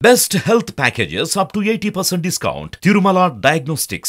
Best health packages up to 80% discount. Tirumala Diagnostics.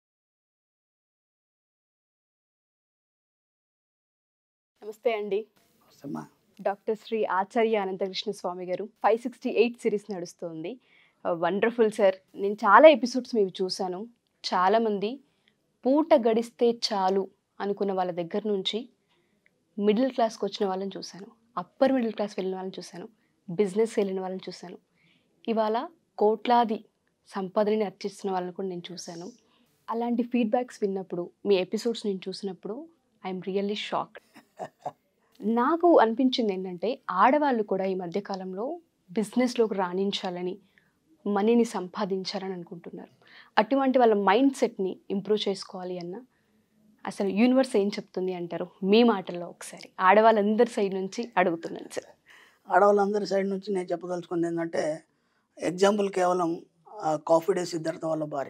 నమస్తే అండి అమ్మా డాక్టర్ శ్రీ ఆచార్య అనంతకృష్ణ స్వామి గారు ఫైవ్ సిక్స్టీ ఎయిట్ సిరీస్ నడుస్తుంది వండర్ఫుల్ సార్ నేను చాలా ఎపిసోడ్స్ మీవి చూశాను చాలామంది పూట గడిస్తే చాలు అనుకున్న వాళ్ళ దగ్గర నుంచి మిడిల్ క్లాస్కి వచ్చిన వాళ్ళని చూశాను అప్పర్ మిడిల్ క్లాస్ వెళ్ళిన వాళ్ళని చూశాను బిజినెస్ వెళ్ళిన వాళ్ళని చూశాను ఇవాళ కోట్లాది సంపదని అర్చిస్తున్న వాళ్ళని కూడా నేను చూశాను అలాంటి ఫీడ్బ్యాక్స్ విన్నప్పుడు మీ ఎపిసోడ్స్ నేను చూసినప్పుడు ఐఎమ్ రియల్లీ షాక్ నాకు అనిపించింది ఏంటంటే ఆడవాళ్ళు కూడా ఈ మధ్యకాలంలో బిజినెస్లోకి రాణించాలని మనీని సంపాదించాలని అనుకుంటున్నారు అటువంటి వాళ్ళ మైండ్ సెట్ని ఇంప్రూవ్ చేసుకోవాలి అన్న అసలు యూనివర్స్ ఏం చెప్తుంది అంటారు మీ మాటల్లో ఒకసారి ఆడవాళ్ళందరి సైడ్ నుంచి అడుగుతున్నాను సార్ ఆడవాళ్ళందరి సైడ్ నుంచి నేను చెప్పదలుచుకుంది ఏంటంటే ఎగ్జాంపుల్ కేవలం ఆ, కాఫీ డే సిద్ధార్థ వాళ్ళ భార్య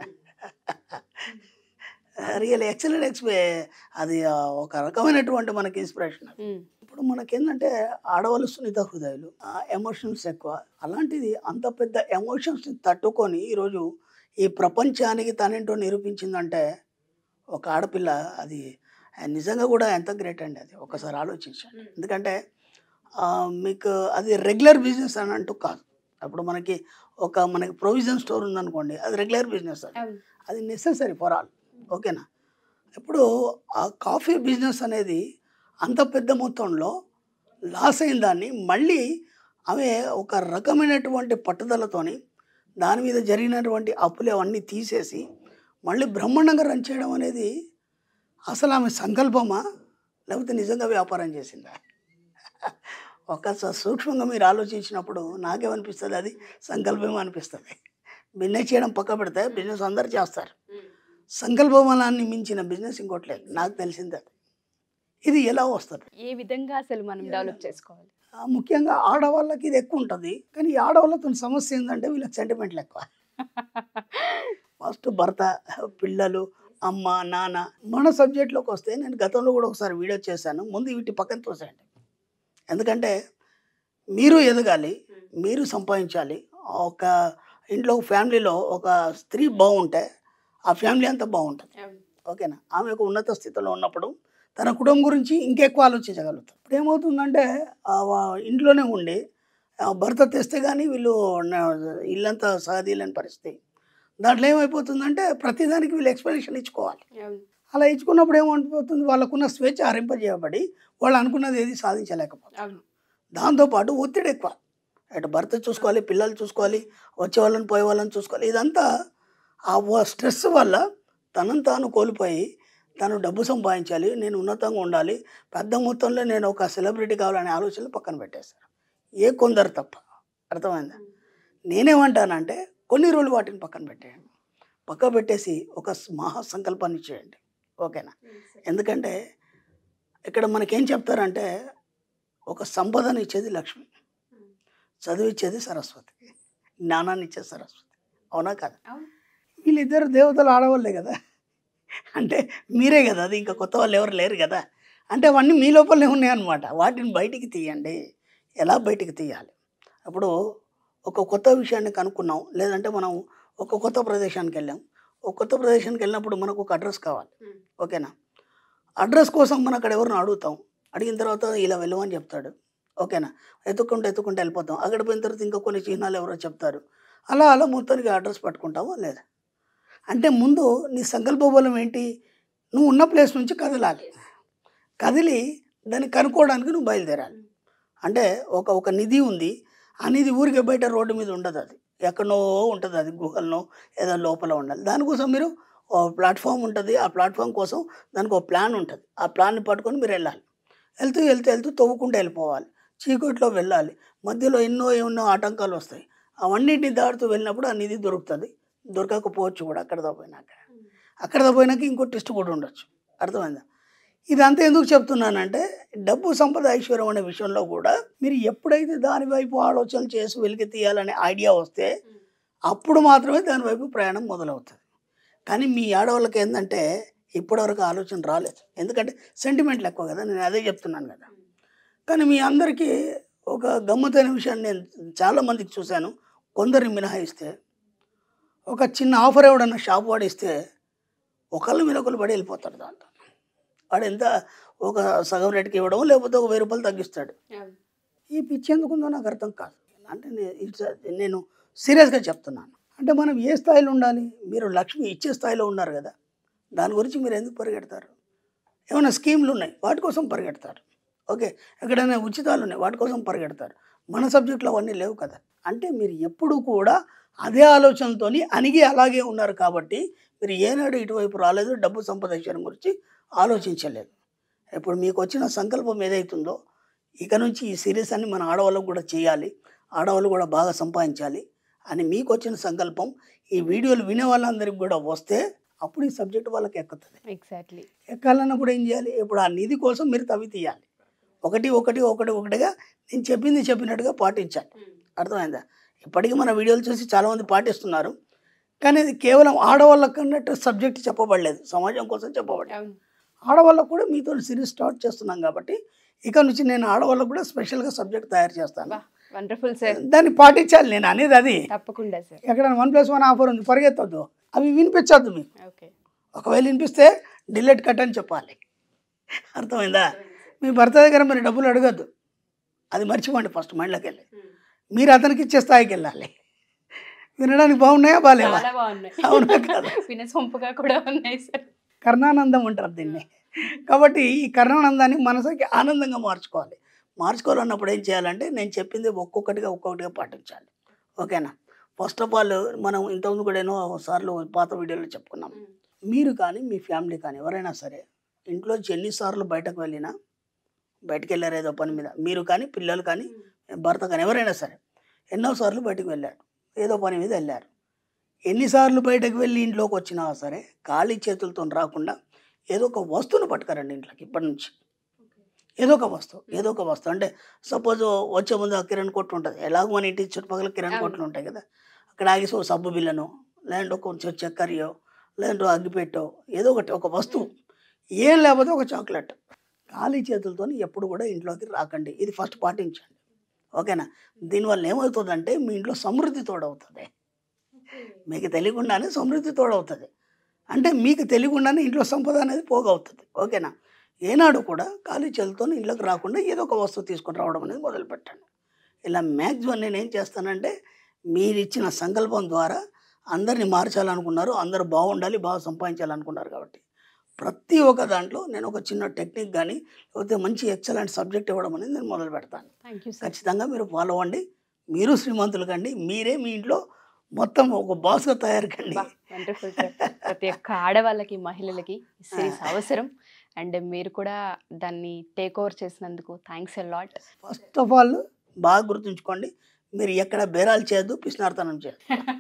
రియల్ ఎక్సలెంట్ ఎక్స్పే అది ఆ, ఒక రకమైనటువంటి మనకి ఇన్స్పిరేషన్ అది. ఇప్పుడు మనకేంటంటే ఆడవాళ్ళు సున్నిత హృదయాలు ఎమోషన్స్ ఎక్కువ అలాంటిది అంత పెద్ద ఎమోషన్స్ని తట్టుకొని ఈరోజు ఈ ప్రపంచానికి తనేంటో నిరూపించిందంటే ఒక ఆడపిల్ల అది నిజంగా కూడా ఎంత గ్రేట్ అండి అది ఒకసారి ఆలోచించండి ఎందుకంటే ఆ, మీకు అది రెగ్యులర్ బిజినెస్ అని అంటూ కాదు అప్పుడు మనకి ఒక మనకి ప్రొవిజన్ స్టోర్ ఉందనుకోండి అది రెగ్యులర్ బిజినెస్ అది అది నెసెసరీ ఫర్ ఆల్ ఓకేనా ఇప్పుడు ఆ కాఫీ బిజినెస్ అనేది అంత పెద్ద మొత్తంలో లాస్ అయిన దాన్ని మళ్ళీ ఆమె ఒక రకమైనటువంటి పట్టుదలతోని దాని మీద జరిగినటువంటి అప్పులు అవన్నీ తీసేసి మళ్ళీ బ్రహ్మాండంగా రన్ చేయడం అనేది అసలు ఆమె సంకల్పమా లేకపోతే నిజంగా వ్యాపారం చేసిందా ఒకసారి సూక్ష్మంగా మీరు ఆలోచించినప్పుడు నాకేమనిపిస్తుంది అది సంకల్పం అనిపిస్తుంది బిజినెస్ చేయడం పక్క పెడితే బిజినెస్ అందరు చేస్తారు సంకల్పమలాన్ని మించిన బిజినెస్ ఇంకోటి లేదు నాకు తెలిసింది అది ఇది ఎలా వస్తుంది ఏ విధంగా అసలు మనం డెవలప్ చేసుకోవాలి ఆ, ముఖ్యంగా ఆడవాళ్ళకి ఇది ఎక్కువ ఉంటుంది కానీ ఈ ఆడవాళ్ళతో సమస్య ఏంటంటే వీళ్ళకి సెంటిమెంట్లు ఎక్కువ ఫస్ట్ భర్త పిల్లలు అమ్మ నాన్న మన సబ్జెక్ట్లోకి వస్తే నేను గతంలో కూడా ఒకసారి వీడియో చేశాను ముందు వీటి పక్కన తోసేయండి ఎందుకంటే మీరు ఎదగాలి మీరు సంపాదించాలి ఒక ఇంట్లో ఫ్యామిలీలో ఒక స్త్రీ బాగుంటే ఆ ఫ్యామిలీ అంతా బాగుంటుంది ఓకేనా ఆమె ఒక ఉన్నత స్థితిలో ఉన్నప్పుడు తన కుటుంబం గురించి ఇంకెక్కువ ఆలోచించగలుగుతాం ఇప్పుడు ఏమవుతుందంటే ఆ వా- ఇంట్లోనే ఉండి ఆ భర్త తెస్తే కానీ వీళ్ళు న- ఇల్లంతా సాగదీయలేని పరిస్థితి దాంట్లో ఏమైపోతుందంటే ప్రతిదానికి వీళ్ళు ఎక్స్ప్లెనేషన్ ఇచ్చుకోవాలి అలా ఇచ్చుకున్నప్పుడు ఏమైపోతుంది వాళ్ళకున్న స్వేచ్ఛ హరింపజేయబడి వాళ్ళు అనుకున్నది ఏది సాధించలేకపోతారు దాంతోపాటు ఒత్తిడి ఎక్కువ అటు భర్త చూసుకోవాలి పిల్లలు చూసుకోవాలి వచ్చే వాళ్ళని పోయే వాళ్ళని చూసుకోవాలి ఇదంతా ఆ స్ట్రెస్ వల్ల తనను తాను కోల్పోయి తను డబ్బు సంపాదించాలి నేను ఉన్నతంగా ఉండాలి పెద్ద మొత్తంలో నేను ఒక సెలబ్రిటీ కావాలనే ఆలోచనలు పక్కన పెట్టేశారు ఏ కొందరు తప్ప అర్థమైందా నేనేమంటానంటే కొన్ని రోజులు వాటిని పక్కన పెట్టేయండి పక్క పెట్టేసి ఒక మహా సంకల్పాన్ని చేయండి ఓకేనా ఎందుకంటే ఇక్కడ మనకేం చెప్తారంటే ఒక సంపదను ఇచ్చేది లక్ష్మి చదువు ఇచ్చేది సరస్వతి జ్ఞానాన్ని ఇచ్చేది సరస్వతి అవునా కదా వీళ్ళిద్దరు దేవతలు ఆడవాళ్ళే కదా అంటే మీరే కదా అది ఇంకా కొత్త వాళ్ళు ఎవరు లేరు కదా అంటే అవన్నీ మీ లోపలనే ఉన్నాయన్నమాట వాటిని బయటికి తీయండి ఎలా బయటికి తీయాలి అప్పుడు ఒక కొత్త విషయాన్ని కనుక్కున్నాం లేదంటే మనం ఒక కొత్త ప్రదేశానికి వెళ్ళాం ఒక కొత్త ప్రదేశానికి వెళ్ళినప్పుడు మనకు ఒక అడ్రస్ కావాలి ఓకేనా అడ్రస్ కోసం మనం అక్కడ ఎవరిని అడుగుతాం అడిగిన తర్వాత ఇలా వెళ్ళమని చెప్తాడు ఓకేనా ఎత్తుక్కుంటూ ఎత్తుకుంటూ వెళ్ళిపోతాం అక్కడ పోయిన తర్వాత ఇంకా కొన్ని చిహ్నాలు ఎవరో చెప్తారు అలా అలా మొత్తానికి అడ్రస్ పట్టుకుంటామా లేదా అంటే ముందు నీ సంకల్ప బలం ఏంటి నువ్వు ఉన్న ప్లేస్ నుంచి కదలాలి కదిలి దాన్ని కనుక్కోవడానికి నువ్వు బయలుదేరాలి అంటే ఒక ఒక నిధి ఉంది ఆ నిధి ఊరికే బయట రోడ్డు మీద ఉండదు అది ఎక్కడనో ఉంటుంది అది గుహల్లో ఏదో లోపల ఉండాలి దానికోసం మీరు ఓ ప్లాట్ఫామ్ ఉంటుంది ఆ ప్లాట్ఫామ్ కోసం దానికి ఒక ప్లాన్ ఉంటుంది ఆ ప్లాన్ని పట్టుకొని మీరు వెళ్ళాలి వెళ్తూ వెళ్తూ వెళ్తూ తవ్వుకుంటూ వెళ్ళిపోవాలి చీకట్లో వెళ్ళాలి మధ్యలో ఎన్నో ఎన్నో ఆటంకాలు వస్తాయి అవన్నిటిని దాటుతూ వెళ్ళినప్పుడు ఆ నిధి దొరుకుతుంది దొరకకపోవచ్చు కూడా అక్కడ పోయినాక అక్కడ పోయినాక ఇంకో టెస్ట్ కూడా ఉండొచ్చు అర్థమైందా ఇదంతా ఎందుకు చెప్తున్నానంటే డబ్బు సంపద ఐశ్వర్యం అనే విషయంలో కూడా మీరు ఎప్పుడైతే దాని వైపు ఆలోచనలు చేసి వెలికి తీయాలనే ఐడియా వస్తే అప్పుడు మాత్రమే దాని వైపు ప్రయాణం మొదలవుతుంది కానీ మీ ఆడవాళ్ళకి ఏంటంటే ఇప్పటివరకు ఆలోచన రాలేదు ఎందుకంటే సెంటిమెంట్లు ఎక్కువ కదా నేను అదే చెప్తున్నాను కదా కానీ మీ అందరికీ ఒక గమ్మతైన విషయాన్ని నేను చాలా మందికి చూశాను కొందరిని మినహాయిస్తే ఒక చిన్న ఆఫర్ ఎవడన్నా షాప్ వాడు ఇస్తే ఒకళ్ళ మీద ఒకళ్ళు పడి వెళ్ళిపోతాడు దాంట్లో వాడు ఎంత ఒక సగం రేటుకి ఇవ్వడం లేకపోతే ఒక వెయ్యి రూపాయలు తగ్గిస్తాడు ఈ పిచ్చి ఎందుకు ఉందో నాకు అర్థం కాదు అంటే నే- it's- నేను సీరియస్గా చెప్తున్నాను అంటే మనం ఏ స్థాయిలో ఉండాలి మీరు లక్ష్మి ఇచ్చే స్థాయిలో ఉన్నారు కదా దాని గురించి మీరు ఎందుకు పరిగెడతారు ఏమైనా స్కీమ్లు ఉన్నాయి వాటి కోసం పరిగెడతారు ఓకే ఎక్కడైనా ఉచితాలు ఉన్నాయి వాటి కోసం పరిగెడతారు మన సబ్జెక్టులో అవన్నీ లేవు కదా అంటే మీరు ఎప్పుడు కూడా అదే ఆలోచనతో అణిగి అలాగే ఉన్నారు కాబట్టి మీరు ఏనాడు ఇటువైపు రాలేదు డబ్బు సంపాదించడం గురించి ఆలోచించలేదు ఇప్పుడు మీకు వచ్చిన సంకల్పం ఏదైతుందో ఇక నుంచి ఈ సిరీస్ అన్ని మన ఆడవాళ్ళకు కూడా చేయాలి ఆడవాళ్ళు కూడా బాగా సంపాదించాలి అని మీకు వచ్చిన సంకల్పం ఈ వీడియోలు వినే వాళ్ళందరికీ కూడా వస్తే అప్పుడు ఈ సబ్జెక్ట్ వాళ్ళకి ఎక్కుతుంది ఎగ్జాక్ట్లీ ఎక్కాలన్నప్పుడు ఏం చేయాలి ఇప్పుడు ఆ నిధి కోసం మీరు తవ్వి తీయాలి ఒకటి ఒకటి ఒకటి ఒకటిగా నేను చెప్పింది చెప్పినట్టుగా పాటించాలి అర్థమైందా ఇప్పటికీ మన వీడియోలు చూసి చాలామంది పాటిస్తున్నారు కానీ ఇది కేవలం ఆడవాళ్ళకు అన్నట్టు సబ్జెక్ట్ చెప్పబడలేదు సమాజం కోసం చెప్పబడలేదు అవును ఆడవాళ్ళకు కూడా మీతో సిరీస్ స్టార్ట్ చేస్తున్నాం కాబట్టి ఇక నుంచి నేను ఆడవాళ్ళకు కూడా స్పెషల్గా సబ్జెక్ట్ తయారు చేస్తాను బా వండర్ఫుల్ సార్ దాన్ని పాటించాలి నేను అనేది అది తప్పకుండా సార్ ఎక్కడ వన్ ప్లస్ వన్ ఆఫర్ ఉంది పరిగెత్తొద్దు అవి వినిపించొద్దు మీకు ఓకే ఒకవేళ వినిపిస్తే డిలేట్ కట్ అని చెప్పాలి అర్థమైందా మీ భర్త దగ్గర మీరు డబ్బులు అడగద్దు అది మర్చిపోండి ఫస్ట్ మైండ్లోకి వెళ్ళి మీరు అతనికి ఇచ్చే స్థాయికి వెళ్ళాలి వినడానికి బాగున్నాయా బాగాలేవా చాలా బాగున్నాయి అవునా కదా వినసొంపుగా కూడా ఉన్నాయి సార్ కర్ణానందం అంటారు దీన్ని కాబట్టి ఈ కర్ణానందాన్ని మనసుకి ఆనందంగా మార్చుకోవాలి మార్చుకోవాలన్నప్పుడు ఏం చేయాలంటే నేను చెప్పింది ఒక్కొక్కటిగా ఒక్కొక్కటిగా పాటించాలి ఓకేనా ఫస్ట్ ఆఫ్ ఆల్ మనం ఇంతకుముందు కూడా ఎన్నో సార్లు పాత వీడియోలో చెప్పుకున్నాం మీరు కానీ మీ ఫ్యామిలీ కానీ ఎవరైనా సరే ఇంట్లోంచి ఎన్నిసార్లు బయటకు వెళ్ళినా బయటకు వెళ్ళారు ఏదో పని మీద మీరు కానీ పిల్లలు కానీ భర్త కానీ ఎవరైనా సరే ఎన్నోసార్లు బయటకు వెళ్ళారు ఏదో పని మీద వెళ్ళారు ఎన్నిసార్లు బయటకు వెళ్ళి ఇంట్లోకి వచ్చినా సరే ఖాళీ చేతులతో రాకుండా ఏదో ఒక వస్తువును పట్టుకురండి ఇంట్లోకి ఇప్పటి నుంచి ఏదో ఒక వస్తువు ఏదో ఒక వస్తువు అంటే సపోజ్ వచ్చే ముందు ఆ కిరణ్ కొట్టు ఉంటుంది ఎలాగో మన ఇంటి చుట్టుపక్కల కిరణ్ అవును. కొట్లు ఉంటాయి కదా అక్కడ ఆగేసి ఒక సబ్బు బిల్లనో లేదంటే కొంచెం చక్కెరయో లేదంటే అగ్గిపెట్టో ఏదో ఒకటి ఒక వస్తువు ఏం లేకపోతే ఒక చాక్లెట్ ఖాళీ చేతులతో ఎప్పుడు కూడా ఇంట్లోకి రాకండి ఇది ఫస్ట్ పాటించండి ఓకేనా దీనివల్ల ఏమవుతుందంటే మీ ఇంట్లో సమృద్ధి తోడవుతుంది మీకు తెలియకుండానే సమృద్ధి తోడవుతుంది అంటే మీకు తెలియకుండానే ఇంట్లో సంపద అనేది పోగవుతుంది ఓకేనా ఏనాడు కూడా ఖాళీ చేతులతో ఇంట్లోకి రాకుండా ఏదో ఒక వస్తువు తీసుకొని రావడం అనేది మొదలు పెట్టండి ఇలా మ్యాక్సిమం నేను ఏం చేస్తానంటే మీరు ఇచ్చిన సంకల్పం ద్వారా అందరిని మార్చాలనుకున్నారు అందరూ బాగుండాలి బాగా సంపాదించాలనుకున్నారు కాబట్టి ప్రతి ఒక్క దాంట్లో నేను ఒక చిన్న టెక్నిక్ కానీ లేకపోతే మంచి ఎక్సలెంట్ సబ్జెక్ట్ ఇవ్వడం అనేది నేను మొదలు పెడతాను థ్యాంక్ యూ సార్ ఖచ్చితంగా మీరు ఫాలో అవ్వండి మీరు శ్రీమంతులు కండి మీరే మీ ఇంట్లో మొత్తం ఒక బాస్గా తయారు కండి వండర్ఫుల్ సార్ ప్రతి ఒక్క ఆడవాళ్ళకి మహిళలకి ఈ సిరీస్ అవసరం అండ్ మీరు కూడా దాన్ని టేక్ ఓవర్ చేసినందుకు thanks a lot first of all బాగా గుర్తుంచుకోండి మీరు ఎక్కడ బేరాలు చేయొద్దు పిసినార్తనం చేయదు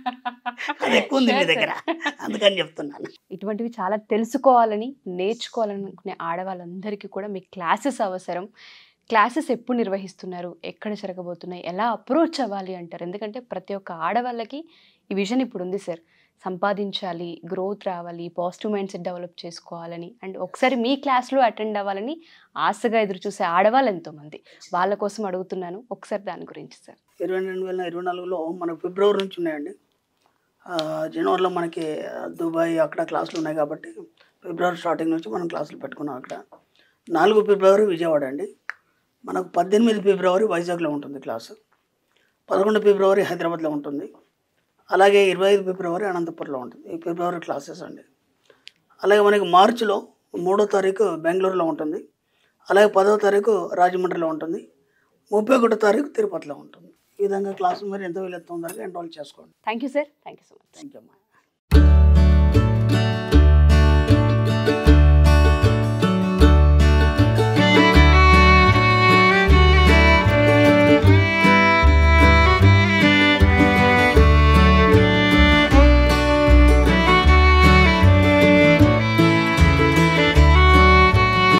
అది ఎక్కువ ఉంది మీ దగ్గర అందుకని చెప్తున్నాను ఇటువంటివి చాలా తెలుసుకోవాలని నేర్చుకోవాలనుకునే ఆడవాళ్ళందరికీ కూడా మీ క్లాసెస్ అవసరం క్లాసెస్ ఎప్పుడు నిర్వహిస్తున్నారు ఎక్కడ జరగబోతున్నాయి ఎలా అప్రోచ్ అవ్వాలి అంటారు ఎందుకంటే ప్రతి ఒక్క ఆడవాళ్ళకి ఈ విజన్ ఇప్పుడు ఉంది సార్ సంపాదించాలి గ్రోత్ రావాలి పాజిటివ్ మైండ్ సెట్ డెవలప్ చేసుకోవాలని అండ్ ఒకసారి మీ క్లాస్లో అటెండ్ అవ్వాలని ఆశగా ఎదురు చూసే ఆడవాళ్ళు ఎంతోమంది వాళ్ళ కోసం అడుగుతున్నాను ఒకసారి దాని గురించి సార్ ఇరవై రెండు వేల ఇరవై నాలుగులో మనకు ఫిబ్రవరి నుంచి ఉన్నాయండి ఆ, జనవరిలో మనకి ఆ, దుబాయ్ అక్కడ క్లాసులు ఉన్నాయి కాబట్టి ఫిబ్రవరి స్టార్టింగ్ నుంచి మనం క్లాసులు పెట్టుకున్నాం అక్కడ నాలుగు ఫిబ్రవరి విజయవాడ అండి మనకు పద్దెనిమిది ఫిబ్రవరి వైజాగ్లో ఉంటుంది క్లాసు పదకొండు ఫిబ్రవరి హైదరాబాద్లో ఉంటుంది అలాగే ఇరవై ఐదు ఫిబ్రవరి అనంతపురంలో ఉంటుంది ఈ ఫిబ్రవరి క్లాసెస్ అండి అలాగే మనకి మార్చిలో మూడో తారీఖు బెంగళూరులో ఉంటుంది అలాగే పదో తారీఖు రాజమండ్రిలో ఉంటుంది ముప్పై ఒకటో తారీఖు తిరుపతిలో ఉంటుంది ఈ విధంగా క్లాసు మీరు ఎంత వీలైతే తొందరగా ఎన్రోల్ చేసుకోండి thank you sir thank you so much thank you అమ్మా